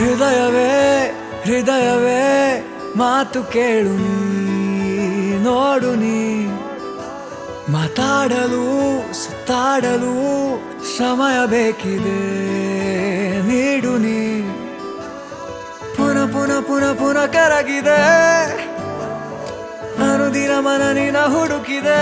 ಹೃದಯವೇ ಹೃದಯವೇ ಮಾತು ಕೇಳು ನೀ ನೋಡು ನೀ ಮಾತಾಡಲು ಸುತ್ತಾಡಲು ಸಮಯ ಬೇಕಿದೆ ನೀಡು ನೀ ಪುನಃ ಪುನಃ ಪುನಃ ಪುನಃ ಕರಗಿದೆ ಅನುದಿನ ಮನನಿನ ಹುಡುಕಿದೆ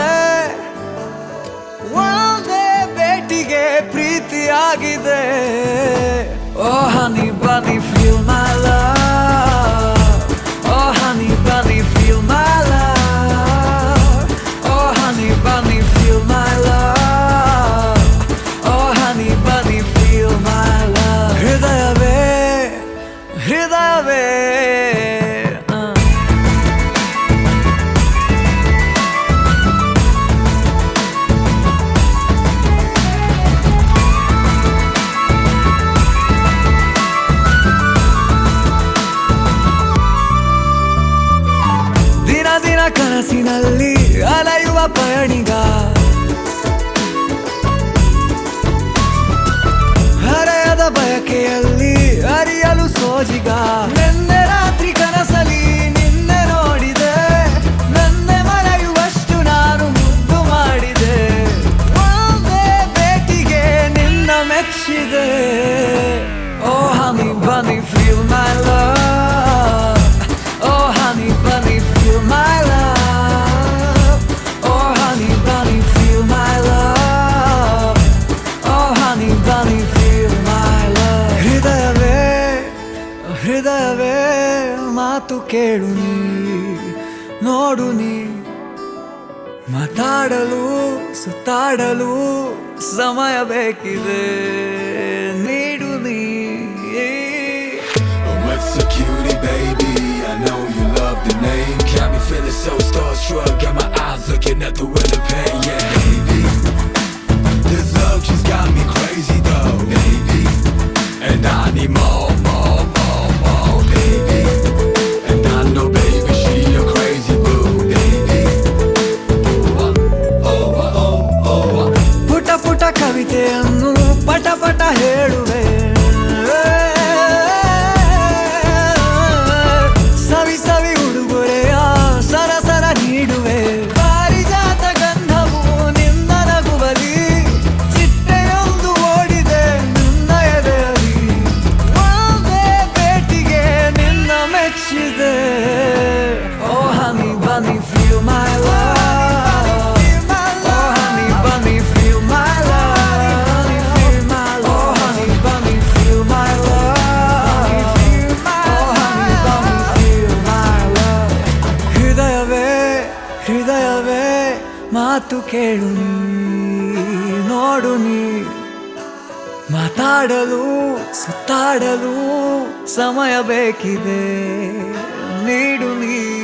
ಒಂದೇ ಭೇಟಿಗೆ ಪ್ರೀತಿಯಾಗಿದೆ oh honey bunny feel my love oh honey bunny feel my love oh honey bunny feel my love oh honey bunny feel my love ಹೃದಯವೇ ಹೃದಯವೇ ಆ. ದಿನ ದಿನ ಕನಸಿನಲ್ಲಿ ಅಲೆಯುವ ಪಯಣಿಗ ಹರೆಯದ ಬಯಕೆಯಲ್ಲಿ ಅರಿಯಲು ಸೋಜಿಗ ನಿನ್ನೆ ರಾತ್ರಿ ಕನಸಲಿ ನಿನ್ನೆ ನೋಡಿದೆ ನನ್ನೆ ಮರೆಯುವಷ್ಟು ನಾನು ಮುದ್ದು ಮಾಡಿದೆ ಒಂದೇ ಭೇಟಿಗೆ ನಿನ್ನ ಮೆಚ್ಚಿದೆ oh honey bunny feel my love oh honey bunny feel my love oh honey bunny feel my love oh honey bunny feel my love ಹೃದಯವೇ ಹೃದಯವೇ ಮಾತು ಕೇಳು ನೀ ನೋಡು ನೀ ಮಾತಾಡಲು ಸುತ್ತಾಡಲು ಸಮಯ ಬೇಕಿದೆ ನೀಡು ನೀ Oh, what's a cutie, baby? I know you love the name. Got me feeling so starstruck. Got my eyes looking at the window pane. Yeah, baby. This love just got me crazy, though, baby. And I need more, more, more, more, baby. And I know, baby, she a crazy boo, baby. Oh, uh, oh, uh, oh, oh, uh. ಪುಟ ಪುಟ ಕವಿತೆಯನ್ನು ಪಟ ಪಟ ಹೇಳುವೆ ಸವಿ ಸವಿ ಉಡುಗೊರೆಯ ಸರ ಸರ ನೀಡುವೆ ಪಾರಿಜಾತ ಗಂಧವು ನಿನ್ನ ನಗುವಲಿ ಚಿಟ್ಟೆಯೊಂದು ಓಡಿದೆ ನಿನ್ನ ಎದೆಯಲ್ಲಿ ಒಂದೇ ಭೇಟಿಗೆ ನಿನ್ನ ಮೆಚ್ಚಿದೆ oh honey bunny feel my love oh honey bunny feel my love oh honey bunny feel my love oh honey bunny feel my love ಹೃದಯವೇ ಹೃದಯವೇ ಮಾತು ಕೇಳು ನೀ ನೋಡು ನೀ ಮಾತಾಡಲು ಸುತ್ತಾಡಲು ಸಮಯ ಬೇಕಿದೆ ನೀಡು ನೀ